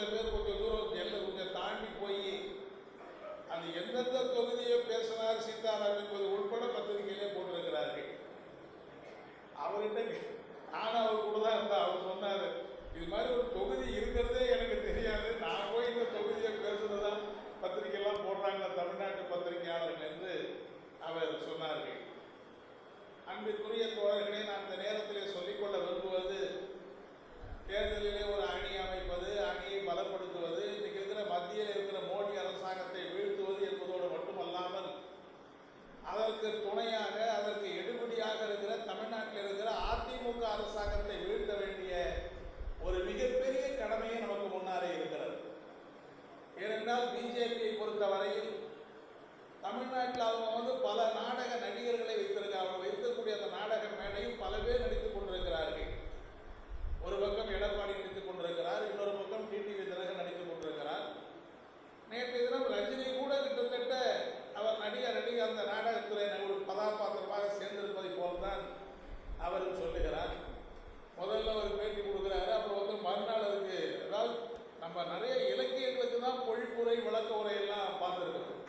பேர் கொஞ்சம் தூரம் எல்லை கொஞ்சம் தாண்டி போய் அது எந்தெந்த தொகுதியை பேசினார் சீதாராம் என்பது உட்பட பத்திரிகையிலே போட்டிருக்கிறார்கள் அவர்கிட்ட கே- நானும் அவர் கூட தான் இருந்தேன் அவர் சொன்னார் இது மாதிரி ஒரு தொகுதி இருக்கிறதே எனக்கு தெரியாது நான் போய் இந்த தொகுதியை பேசுறதா பத்திரிகையெல்லாம் போடுறாங்க தமிழ்நாட்டு பத்திரிகையாளர்கள் என்று அவர் சொன்னார்கள் அன்பிற்குரிய தோழர்களே நான் இந்த நேரத்திலே சொல்லிக்கொள்ள விரும்புவது தேர்தலிலே ஒரு அணி அமைப்பது அணியை பலப்படுத்துவது இன்னைக்கு இருக்கிற மத்தியில் இருக்கிற மோடி அரசாங்கத்தை வீழ்த்துவது என்பதோடு மட்டுமல்லாமல் அதற்கு துணையாக அதற்கு எடுபடியாக இருக்கிற தமிழ்நாட்டில் இருக்கிற அதிமுக அரசாங்கத்தை வீழ்த்த வேண்டிய ஒரு மிகப்பெரிய கடமையே நமக்கு முன்னாலே இருக்கிறது ஏனென்றால் பிஜேபியை பொறுத்தவரையில் தமிழ்நாட்டில் அவங்க வந்து பல நாடக நடிகர்களை வைத்திருக்க அவங்க வைக்கக்கூடிய அந்த நாடக மேடையில் பல பேர் நடித்துக் கொண்டிருக்கிறார்கள் ஒரு பக்கம் எடப்பாடி நடித்துக் கொண்டிருக்கிறார் இன்னொரு பக்கம் டிடிவி தினகரன் நடித்துக் கொண்டிருக்கிறார் நேற்று தினம் ரஜினி கூட கிட்டத்தட்ட அவர் நடிகர் நடிகர் அந்த நாடகத்துறை ஒரு கதாபாத்திரமாக சேர்ந்திருப்பதை போல்தான் அவரும் சொல்லுகிறார் முதல்ல ஒரு பேட்டி கொடுக்குறாரு அப்புறம் வந்து மறுநாள் அதுக்கு அதாவது நம்ம நிறைய இலக்கியங்களுக்கு தான் பொழிப்புரை விளக்க உரையெல்லாம் பார்த்துருக்கிறோம்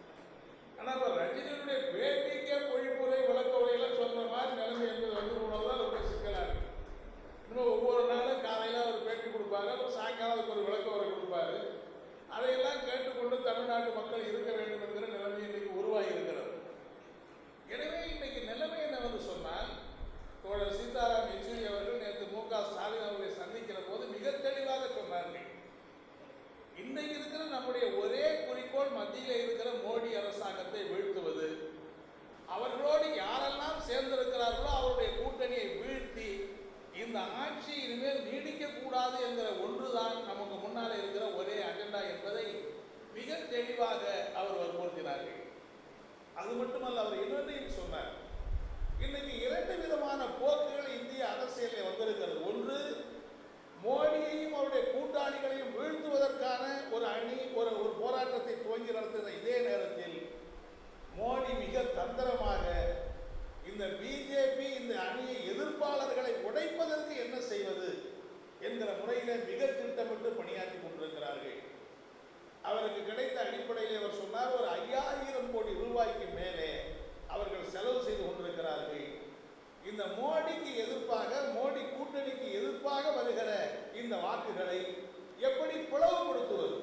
ஆனால் இப்போ ரஜினியுடைய பேட்டிக்கே பொழிப்புரை விளக்க உரையெல்லாம் சொல்ற மாதிரி நிலைமை என்பது வந்து தான் ரொம்ப சிக்கலாக இருக்கு இன்னும் ஒவ்வொரு நாளும் காலையில் அவர் பேட்டி கொடுப்பாரு அப்புறம் சாயங்காலம் அதுக்கு ஒரு விளக்க உரை கொடுப்பாரு அதையெல்லாம் கேட்டுக்கொண்டு தமிழ்நாட்டு மக்கள் இருக்க வேண்டும் என்கிற நிலைமை இன்னைக்கு உருவாகி இருக்கிறது எனவே இன்னைக்கு நிலைமை என்னவென்று சொன்னால் தோழர் சீதாராம் யெச்சூரி அவர்கள் நேற்று மு க ஸ்டாலின் அவர்களை சந்திக்கிற போது மிக தெளிவாக சொன்னார்கள் இன்னைக்கு இருக்கிற நம்முடைய ஒரே குறிக்கோள் மத்தியில் இருக்கிற மோடி அரசாங்கத்தை வீழ்த்துவது அவர்களோடு யாரெல்லாம் சேர்ந்திருக்கிறார்களோ அவருடைய கூட்டணியை வீழ்த்தி இந்த ஆட்சி இனிமேல் நீடிக்க கூடாது என்கிற ஒன்றுதான் நமக்கு முன்னாலே இருக்கிற ஒரே அஜெண்டா என்பதை மிக தெளிவாக அவர் வற்புறுத்தினார்கள் அது மட்டுமல்ல அவர் இன்னொன்றையும் சொன்னார் இன்னைக்கு இரண்டு விதமான போக்குகள் இந்திய அரசியலில் வந்திருக்கிறது ஒன்று மோடியையும் அவருடைய கூட்டாளிகளையும் வீழ்த்துவதற்கான ஒரு அணி ஒரு ஒரு போராட்டத்தை துவங்கி நடத்துகிற இதே நேரத்தில் மோடி மிக தந்திரமாக இந்த பிஜேபி இந்த அணியை எதிர்ப்பாளர்களை உடைப்பதற்கு என்ன செய்வது என்கிற முறையில மிக திட்டமிட்டு பணியாற்றி கொண்டிருக்கிறார்கள் அவருக்கு கிடைத்த அடிப்படையில் அவர் சொன்னார் ஒரு ஐயாயிரம் கோடி ரூபாய்க்கு மேலே அவர்கள் செலவு செய்து கொண்டிருக்கிறார்கள் இந்த மோடிக்கு எதிர்ப்பாக மோடி கூட்டணிக்கு எதிர்ப்பாக வருகிற இந்த வாக்குகளை எப்படி பிளவுபடுத்துவது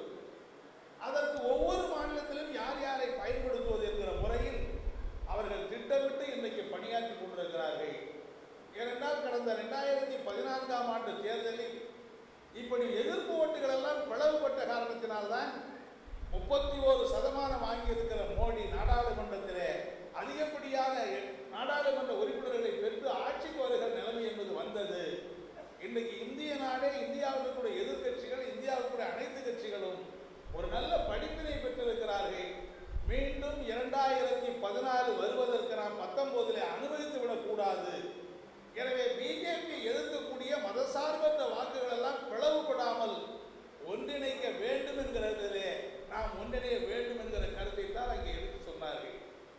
அதற்கு ஒவ்வொரு மாநிலத்திலும் யார் யாரை பயன்படுத்துவது என்கிற முறையில் அவர்கள் திட்டமிட்டு இன்றைக்கு பணியாற்றி கொண்டிருக்கிறார்கள் ஏனென்றால் கடந்த ரெண்டாயிரத்தி பதினான்காம் ஆண்டு தேர்தலில் இப்படி எதிர்ப்பு ஓட்டுகள் எல்லாம் பிளவுபட்ட காரணத்தினால்தான் முப்பத்தி ஒரு சதமானம் வாங்கியிருக்கிற மோடி நாடாளுமன்றத்திலே அதிகப்படியான நாடாளுமன்ற உறுப்பினர்களை பெற்று ஆட்சிக்கு வருகிற நிலைமை என்பது வந்தது இன்னைக்கு இந்திய நாடே இந்தியாவில் இருக்கக்கூடிய எதிர்க்கட்சிகள் இந்தியாவில் இருக்கக்கூடிய அனைத்து கட்சிகளும் ஒரு நல்ல படிப்பினை பெற்றிருக்கிறார்கள் மீண்டும் இரண்டாயிரத்தி பதினாலு வருவதற்கு நாம் பத்தொன்பதில் அனுமதித்து விடக்கூடாது எனவே பிஜேபி எதிர்க்கக்கூடிய மதசார்பற்ற வாக்குகள் எல்லாம் பிளவுபடாமல் ஒன்றிணைக்க வேண்டும் என்கிறதிலே நாம் ஒன்றிணைய வேண்டும் என்கிற கருத்தை தான் அங்கே எடுத்து சொன்னார்கள்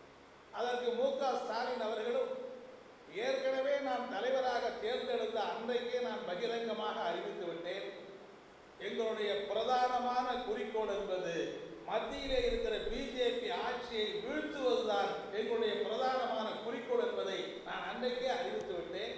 அதற்கு மு க ஸ்டாலின் அவர்களும் ஏற்கனவே நான் தலைவராக தேர்ந்தெடுத்த அன்றைக்கே நான் பகிரங்கமாக அறிவித்து விட்டேன் எங்களுடைய பிரதானமான குறிக்கோள் என்பது மத்தியிலே இருக்கிற பிஜேபி ஆட்சியை வீழ்த்துவதுதான் எங்களுடைய பிரதானமான குறிக்கோள் என்பதை நான் அன்றைக்கே அறிவித்து விட்டேன்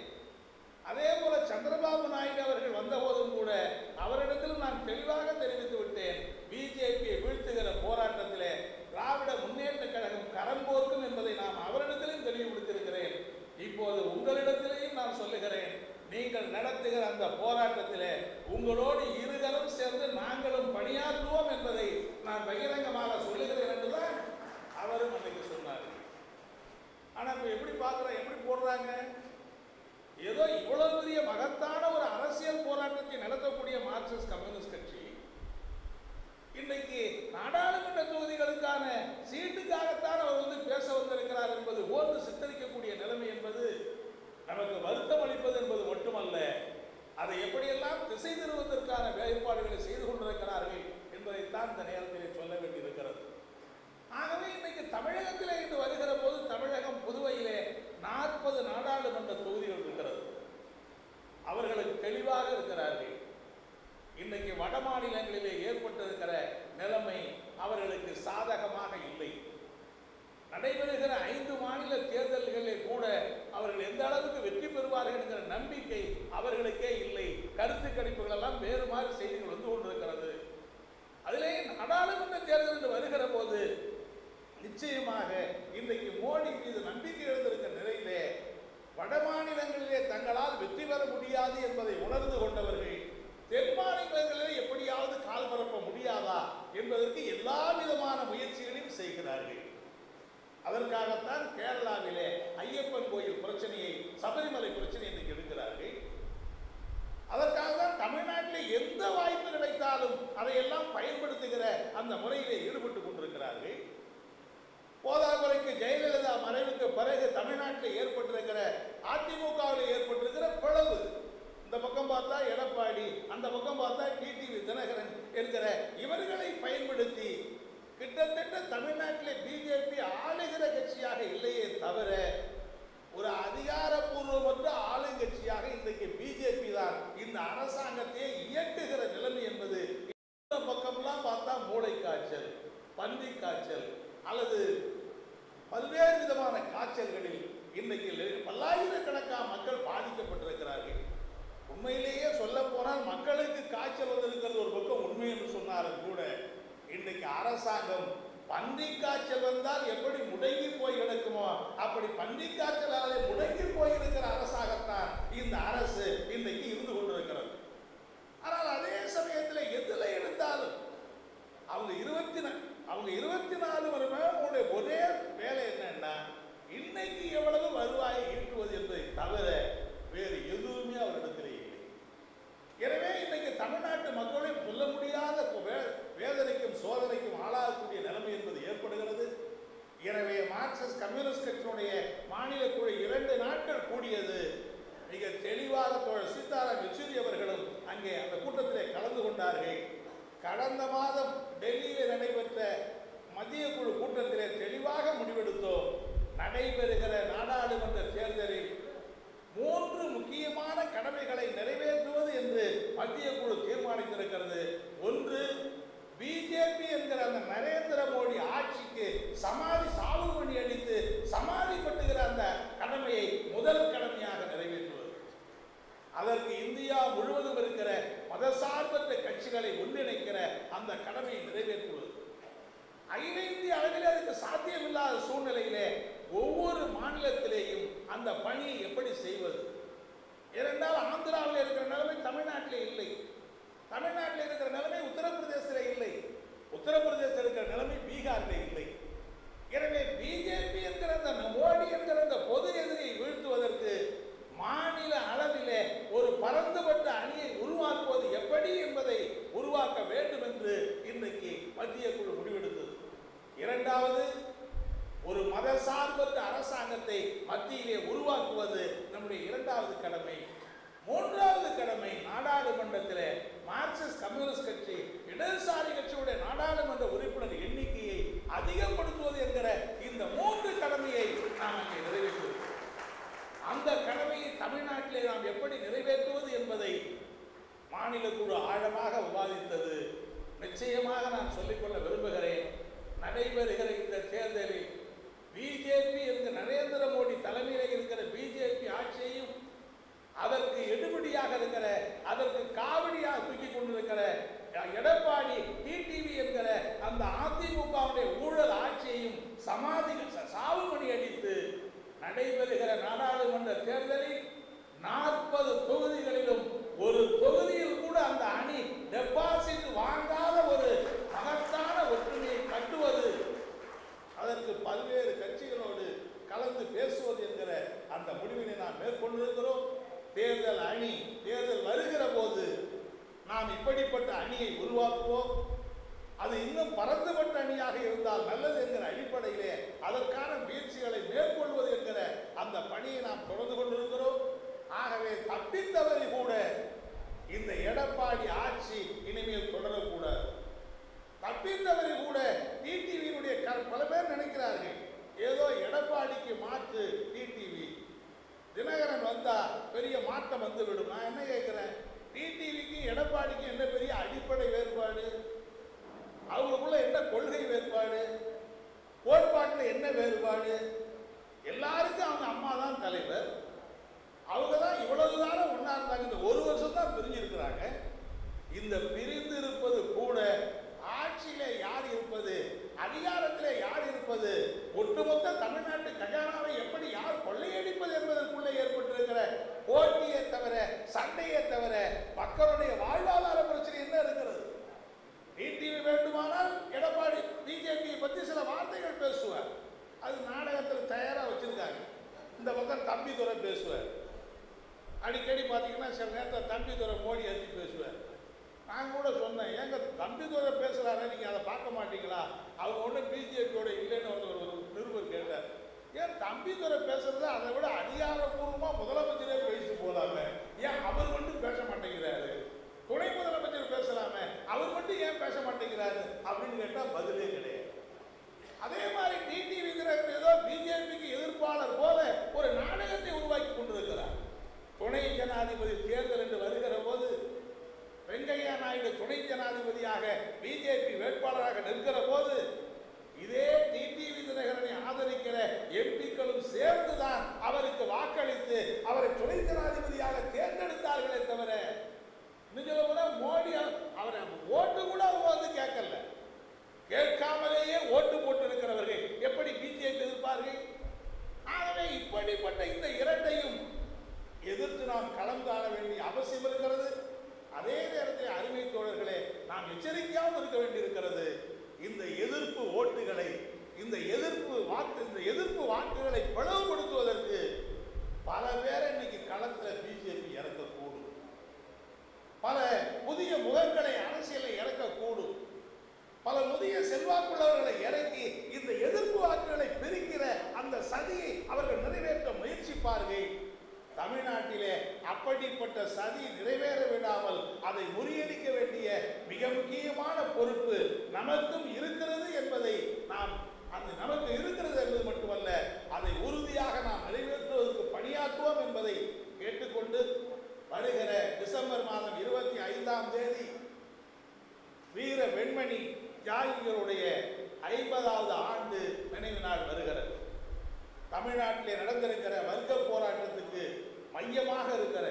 அதே போல சந்திரபாபு நாயுடு அவர்கள் வந்தபோதும் கூட அவரிடத்திலும் நான் தெளிவாக தெரிவித்து விட்டேன் பிஜேபியை வீழ்த்துகிற போராட்டத்திலே திராவிட முன்னேற்ற கழகம் கரம் கோர்க்கும் என்பதை நான் அவரிடத்திலும் தெளிவுபடுத்தியிருக்கிறேன் இப்போது உங்களிடத்திலேயும் நான் சொல்லுகிறேன் நீங்கள் நடத்துகிற அந்த போராட்டத்திலே உங்களோடு இருகரம் சேர்ந்து நாங்களும் பணியாற்றுவோம் என்பதை நான் பகிரங்கமாக சொல்லுகிறேன் என்றுதான் அவரும் அன்றைக்கு சொன்னார் ஆனா இப்ப எப்படி பார்க்கிறோம் எப்படி போடுறாங்க ஏதோ இவ்வளவு பெரிய மகத்தான ஒரு அரசியல் போராட்டத்தை நடத்தக்கூடிய மார்க்சிஸ்ட் கம்யூனிஸ்ட் கட்சி இன்னைக்கு நாடாளுமன்ற தொகுதிகளுக்கான சீட்டுக்காகத்தான் அவர் வந்து பேச வந்திருக்கிறார் என்பது போன்று சித்தரிக்கக்கூடிய நிலைமை என்பது நமக்கு வருத்தம் அளிப்பது என்பது மட்டுமல்ல அதை எப்படியெல்லாம் திசை திருவதற்கான ஏற்பாடுகளை செய்து கொண்டிருக்கிறார்கள் என்பதைத்தான் இந்த நேரத்தில் சொல்ல வேண்டியிருக்கிறது ஆகவே இன்னைக்கு தமிழகத்திலே இன்று வருகிற போது தமிழகம் புதுவையிலே நாற்பது நாடாளுமன்ற தொகுதிகள் இருக்கிறது அவர்களுக்கு தெளிவாக இருக்கிறார்கள் இன்னைக்கு வட மாநிலங்களில் என்பதற்கு எல்லா விதமான முயற்சிகளையும் செய்கிறார்கள் அதற்காகத்தான் கேரளாவிலே ஐயப்பன் கோயில் பிரச்சனையை சபரிமலை பிரச்சனை இன்னைக்கு எடுக்கிறார்கள் அதற்காக தான் தமிழ்நாட்டில் எந்த வாய்ப்பு கிடைத்தாலும் அதையெல்லாம் பயன்படுத்துகிற அந்த முறையிலே ஈடுபட்டு கொண்டிருக்கிறார்கள் போதாக்குறைக்கு ஜெயலலிதா மறைவுக்கு பிறகு தமிழ்நாட்டில் ஏற்பட்டிருக்கிற அதிமுகவில் ஏற்பட்டிருக்கிற பிளவு இந்த பக்கம் பார்த்தா எடப்பாடி அந்த பக்கம் பார்த்தா டிடிவி தினகரன் என்கிற இவர்களை பயன்படுத்தி கிட்டத்தட்ட தமிழ்நாட்டிலே பிஜேபி ஆளுகிற கட்சியாக இல்லையே தவிர ஒரு அதிகாரப்பூர்வமற்ற ஆளுங்கட்சியாக இன்றைக்கு பிஜேபி தான் இந்த அரசாங்கத்தையே இயக்குகிற நிலைமை என்பது இந்த பக்கம்லாம் பார்த்தா மூளை காய்ச்சல் பன்றி காய்ச்சல் அல்லது பல்வேறு விதமான காய்ச்சல்களில் இன்னைக்கு லெ- பல்லாயிரக்கணக்கான மக்கள் பாதிக்கப்பட்டிருக்கிறார்கள் உண்மையிலேயே சொல்ல போனால் மக்களுக்கு காய்ச்சல் வந்திருக்கிறது ஒரு பக்கம் உண்மை என்று சொன்னாலும் கூட இன்றைக்கு அரசாங்கம் பன்றி காய்ச்சல் வந்தால் எப்படி முடங்கி போய் கிடக்குமோ அப்படி பன்றி காய்ச்சலாலே முடங்கி போயிருக்கிற அரசாகத்தான் இந்த அரசு இன்றைக்கு இருந்து கொண்டிருக்கிறது ஆனால் அதே சமயத்தில் எதுல எடுத்தாலும் அவங்க இருபத்தி நா- அவங்க இருபத்தி நாலு மணி நேரம் அவங்களுடைய ஒரே வேலை என்னன்னா இன்னைக்கு எவ்வளவு வருவாயை ஈட்டுவது என்பதை தவிர வேறு எதுவுமே அவரிடத்தில் இல்லை எனவே இன்னைக்கு தமிழ்நாட்டு மக்களே சொல்ல முடியாத வே- வேதனைக்கும் சோதனைக்கும் ஆளாகக்கூடிய நிலைமை என்பது ஏற்படுகிறது எனவே மார்க்சிஸ்ட் கம்யூனிஸ்ட் கட்சியினுடைய மாநில குழு இரண்டு நாட்கள் கூடியது மிக தெளிவாக தோழர் சீதாராம் யெச்சூரி அவர்களும் அங்கே அந்த கூட்டத்திலே கலந்து கொண்டார்கள் கடந்த மாதம் டெல்லியில் நடைபெற்ற மத்திய குழு கூட்டத்திலே தெளிவாக முடிவெடுத்தோம் நடைபெறுகிற நாடாளுமன்ற தேர்தலில் மூன்று முக்கியமான கடமைகளை நிறைவேற்றுவது என்று மத்திய குழு தீர்மானித்திருக்கிறது ஒன்று பிஜேபி என்கிற அந்த நரேந்திர மோடி ஆட்சிக்கு சமாதி சாவு பண்ணி அடித்து சமாதி பட்டுகிற அந்த கடமையை முதல் கடமையாக நிறைவேற்றுவது அதற்கு இந்தியா முழுவதும் இருக்கிற மதசார்பற்ற கட்சிகளை ஒன்றிணைக்கிற அந்த கடமையை நிறைவேற்றுவது அகில இந்திய அளவில் அதுக்கு சாத்தியமில்லாத சூழ்நிலையிலே ஒவ்வொரு மாநிலத்திலேயும் அந்த பணியை எப்படி செய்வது ஏனென்றால் ஆந்திராவில் இருக்கிற நிலைமை தமிழ்நாட்டில் இல்லை தமிழ்நாட்டில் இருக்கிற நிலைமை உத்தரப்பிரதேசத்தில் இல்லை உத்தரப்பிரதேசத்தில் இருக்கிற நிலைமை பீகாரில் இல்லை எனவே பிஜேபி என்கிற அந்த மோடி என்கிற அந்த பொது எதிரியை வீழ்த்துவதற்கு மாநில அளவிலே ஒரு பரந்துபட்ட அணியை உருவாக்குவது எப்படி என்பதை உருவாக்க வேண்டும் என்று இன்றைக்கு மத்திய குழு முடிவெடுத்தது இரண்டாவது ஒரு மதசார்பற்ற அரசாங்கத்தை மத்தியிலே உருவாக்குவது நம்முடைய இரண்டாவது கடமை மூன்றாவது கடமை நாடாளுமன்றத்திலே மார்க்சிஸ்ட் கம்யூனிஸ்ட் கட்சி இடதுசாரி கட்சியுடைய நாடாளுமன்ற உறுப்பினர் எண்ணிக்கையை அதிகப்படுத்துவது என்கிற இந்த மூன்று கடமையை நாம் அங்கே நிறைவேற்றுவோம் அந்த கடமையை தமிழ்நாட்டிலே நாம் எப்படி நிறைவேற்றுவது என்பதை மாநில குழு ஆழமாக விவாதித்தது நிச்சயமாக நான் சொல்லிக்கொள்ள விரும்புகிறேன் நடைபெறுகிற இந்த தேர்தலில் பிஜேபி என்கிற நரேந்திர மோடி தலைமையில் இருக்கிற பிஜேபி ஆட்சியையும் அதற்கு எடுபடியாக இருக்கிற அதற்கு காவடியாக தூக்கி கொண்டிருக்கிற எடப்பாடி டிடிவி என்கிற அந்த அதிமுகவுடைய ஊழல் ஆட்சியையும் சமாதி சாவுமணி அடித்து நடைபெறுகிற நாடாளுமன்ற தேர்தலில் நாற்பது தொகுதிகளிலும் ஒரு தொகுதியில் கூட அந்த அணி டெபாசிட் வாங்காத ஒரு மகத்தான ஒற்றுமையை கட்டுவது அதற்கு பல்வேறு கட்சிகளோடு கலந்து பேசுவது என்கிற அந்த முடிவினை நாம் மேற்கொண்டிருக்கிறோம் தேர்தல் அணி தேர்தல் வருகிற போது நாம் இப்படிப்பட்ட அணியை உருவாக்குவோம் அது இன்னும் பரந்துபட்ட அணியாக இருந்தால் நல்லது என்கிற அடிப்படையிலே அதற்கான முயற்சிகளை மேற்கொள்வது என்கிற அந்த பணியை நாம் தொடர்ந்து கொண்டிருக்கிறோம் ஆகவே தப்பித்தவரை கூட இந்த எடப்பாடி ஆட்சி இனிமேல் தொடரக்கூடாது தப்பித்தவரை கூட டிடிவியினுடைய பல பேர் நினைக்கிறார்கள் ஏதோ எடப்பாடிக்கு மாற்று டிடிவி தினகரன் வந்தா பெரிய மாற்றம் வந்து விடும் நான் என்ன கேட்கிறேன் டிடிவிக்கு எடப்பாடிக்கு என்ன பெரிய அடிப்படை வேறுபாடு அவங்களுக்குள்ள என்ன கொள்கை வேறுபாடு கோட்பாட்டில் என்ன வேறுபாடு எல்லாருக்கும் அவங்க அம்மா தான் தலைவர் அவங்க தான் இவ்வளவு காலம் ஒன்றா இருந்தாங்க இந்த ஒரு வருஷம் தான் பிரிஞ்சிருக்கிறாங்க இந்த பிரிந்து இருப்பது கூட ஆட்சியிலே யார் இருப்பது அதிகாரத்திலே யார் இருப்பது ஒட்டுமொத்த தமிழ்நாட்டு கஜானாவை எப்படி யார் கொள்ளையடிப்பது என்பதற்குள்ளே ஏற்பட்டிருக்கிற போட்டியை தவிர சண்டையை தவிர மக்களுடைய வாழ்வாதார பிரச்சனை என்ன இருக்கிறது டிடிவி வேண்டுமா அது நாடகத்தில் தயாராக வச்சுருக்காங்க இந்த பக்கம் தம்பிதுரை பேசுவார் அடிக்கடி பார்த்தீங்கன்னா சில நேரத்தில் தம்பிதுரை மோடி ஏற்றி பேசுவார் நான் கூட சொன்னேன் ஏங்க தம்பிதுரை பேசுகிறாரு நீங்கள் அதை பார்க்க மாட்டீங்களா அவங்க ஒன்றும் பிஜேபியோட இல்லைன்னு வந்து ஒரு ஒரு நிருபர் கேட்டார் ஏன் தம்பிதுரை பேசுறது அதை விட அதிகாரப்பூர்வமாக முதலமைச்சரே பேசிட்டு போகலாமே ஏன் அவர் மட்டும் பேச மாட்டேங்கிறாரு துணை முதலமைச்சர் பேசலாமே அவர் மட்டும் ஏன் பேச மாட்டேங்கிறாரு அப்படின்னு கேட்டால் பதிலே கிடையாது அதே மாதிரி டிடி விதிரகன் ஏதோ பிஜேபிக்கு எதிர்ப்பாளர் போல ஒரு நாடகத்தை உருவாக்கி கொண்டிருக்கிறார் துணை ஜனாதிபதி தேர்தல் என்று வருகிற போது வெங்கையா நாயுடு துணை ஜனாதிபதியாக பிஜேபி வேட்பாளராக நிற்கிற போது இதே டிடி விதிநகரனை ஆதரிக்கிற எம்பிக்களும் சேர்ந்துதான் அவருக்கு வாக்களித்து அவரை துணை ஜனாதிபதியாக தேர்ந்தெடுத்தார்களே தவிர இன்னும் சொல்ல போனா மோடி அவரை ஓட்டு கூட அவங்க வந்து கேட்கல கேட்காமலேயே ஓட்டு போட்டு இருக்கிறவர்கள் எப்படி பிஜேபி எதிர்ப்பார்கள் ஆகவே இப்படிப்பட்ட இந்த இரண்டையும் எதிர்த்து நாம் களம் காண வேண்டிய அவசியம் இருக்கிறது அதே நேரத்தில் அருமை தோழர்களே நாம் எச்சரிக்கையாகவும் இருக்க வேண்டியிருக்கிறது இந்த எதிர்ப்பு ஓட்டுகளை இந்த எதிர்ப்பு வாக்கு இந்த எதிர்ப்பு வாக்குகளை பிளவுபடுத்துவதற்கு பல பேரை இன்னைக்கு களத்தில் பிஜேபி இறக்கக்கூடும் பல புதிய முகங்களை அரசியலை இறக்கக்கூடும் பல புதிய செல்வாக்குள்ளவர்களை இறக்கி இந்த எதிர்ப்பு வாக்குகளை பிரிக்கிற அந்த சதியை அவர்கள் நிறைவேற்ற முயற்சிப்பார்கள் தமிழ்நாட்டிலே அப்படிப்பட்ட சதி நிறைவேற விடாமல் அதை முறியடிக்க வேண்டிய மிக முக்கியமான பொறுப்பு நமக்கும் இருக்கிறது என்பதை நாம் அந்த நமக்கு இருக்கிறது என்பது மட்டுமல்ல அதை உறுதியாக நாம் நிறைவேற்றுவதற்கு பணியாற்றுவோம் என்பதை கேட்டுக்கொண்டு வருகிற டிசம்பர் மாதம் இருபத்தி ஐந்தாம் தேதி வீர வெண்மணி தியாகிகளுடைய ஐம்பதாவது ஆண்டு நினைவு நாள் வருகிறது தமிழ்நாட்டிலே நடந்திருக்கிற வர்க்க போராட்டத்துக்கு மையமாக இருக்கிற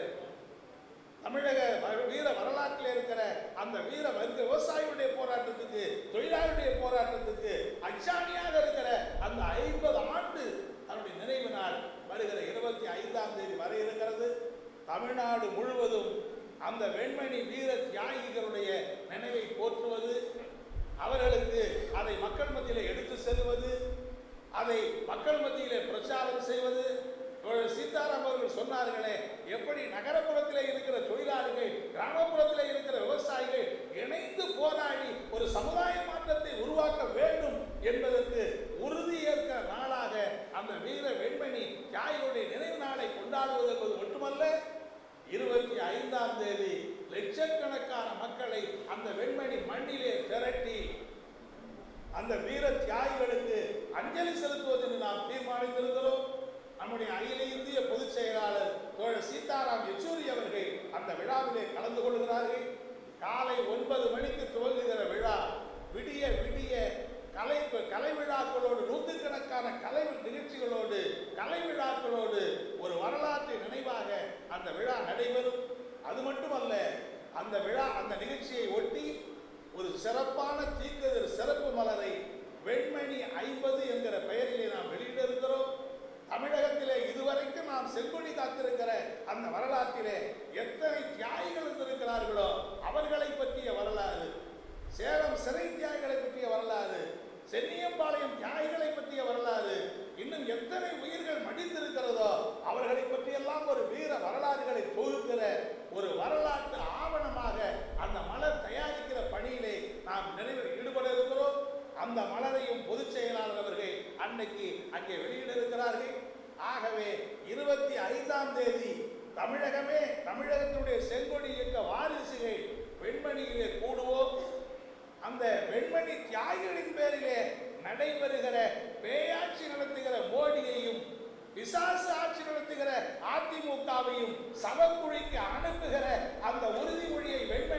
தமிழக வ- வீர வரலாற்றில் இருக்கிற அந்த வீர வர்க்க விவசாயிகளுடைய போராட்டத்துக்கு தொழிலாளருடைய போராட்டத்துக்கு அச்சாணியாக இருக்கிற அந்த ஐம்பது ஆண்டு அவருடைய நினைவு நாள் வருகிற இருபத்தி ஐந்தாம் தேதி வர இருக்கிறது தமிழ்நாடு முழுவதும் அந்த வெண்மணி வீர தியாகிகளுடைய நினைவை போற்றுவது அவர்களுக்கு அதை மக்கள் மத்தியிலே எடுத்து செல்வது அதை மக்கள் மத்தியிலே பிரச்சாரம் செய்வது தோழர் சீதாராம் அவர்கள் சொன்னார்களே எப்படி நகரப்புறத்திலே இருக்கிற தொழிலாளிகள் கிராமப்புறத்திலே இருக்கிற விவசாயிகள் இணைந்து போராடி ஒரு சமுதாய மாற்றத்தை உருவாக்க வேண்டும் என்பதற்கு உறுதியேற்கிற நாளாக அந்த வீர வெண்மணி தியாகிகளுடைய நினைவு நாளை கொண்டாடுவது என்பது மட்டுமல்ல இருபத்தி ஐந்தாம் தேதி லட்சக்கணக்கான மக்களை அந்த வெண்மணி மண்ணிலே திரட்டி அந்த வீர தியாகிகளுக்கு அஞ்சலி செலுத்துவது என்று நாம் தீர்மானித்திருக்கிறோம் நம்முடைய அகில இந்திய பொதுச் செயலாளர் தோழர் சீதாராம் யெச்சூரி அவர்கள் அந்த விழாவிலே கலந்து கொள்கிறார்கள் காலை ஒன்பது மணிக்கு துவங்குகிற விழா விடிய விடிய கலை கலை விழாக்களோடு நூற்றுக்கணக்கான கலை நிகழ்ச்சிகளோடு கலை விழாக்களோடு ஒரு வரலாற்று நினைவாக அந்த விழா நடைபெறும் அது மட்டுமல்ல அந்த விழா அந்த நிகழ்ச்சியை ஒட்டி ஒரு சிறப்பான தீக்கதிர் சிறப்பு மலரை வெண்மணி ஐம்பது என்கிற பெயரிலே நாம் வெளியிட இருக்கிறோம் தமிழகத்திலே இதுவரைக்கும் நாம் செங்கொடி காத்திருக்கிற அந்த வரலாற்றிலே எத்தனை தியாகிகள் இருந்திருக்கிறார்களோ அவர்களை பற்றிய வரலாறு சேலம் சிறை தியாகிகளை பற்றிய வரலாறு சென்னியம்பாளையம் தியாகிகளை பற்றிய வரலாறு இன்னும் எத்தனை உயிர்கள் மடிந்திருக்கிறதோ அவர்களை பற்றியெல்லாம் ஒரு வீர வரலாறுகளை தொகுக்கிற ஒரு வரலாற்று ஆவணமாக அந்த மலர் தயாரிக்கிற பணியிலே நாம் நிறைவு ஈடுபட இருக்கிறோம் அந்த மலரையும் பொதுச் செயலாளர் அவர்கள் அன்னைக்கு அங்கே வெளியிட இருக்கிறார்கள் ஆகவே இருபத்தி ஐந்தாம் தேதி தமிழகமே தமிழகத்தினுடைய செங்கொடி இயக்க வாரிசுகள் வெண்மணியிலே கூடுவோம் அந்த வெண்மணி தியாகிகளின் பேரிலே நடைபெறுகிற பேயாட்சி நடத்துகிற மோடியையும் பிசாசு ஆட்சி நடத்துகிற அதிமுகவையும் சவக்குழிக்கு அனுப்புகிற அந்த உறுதிமொழியை வெண்மணி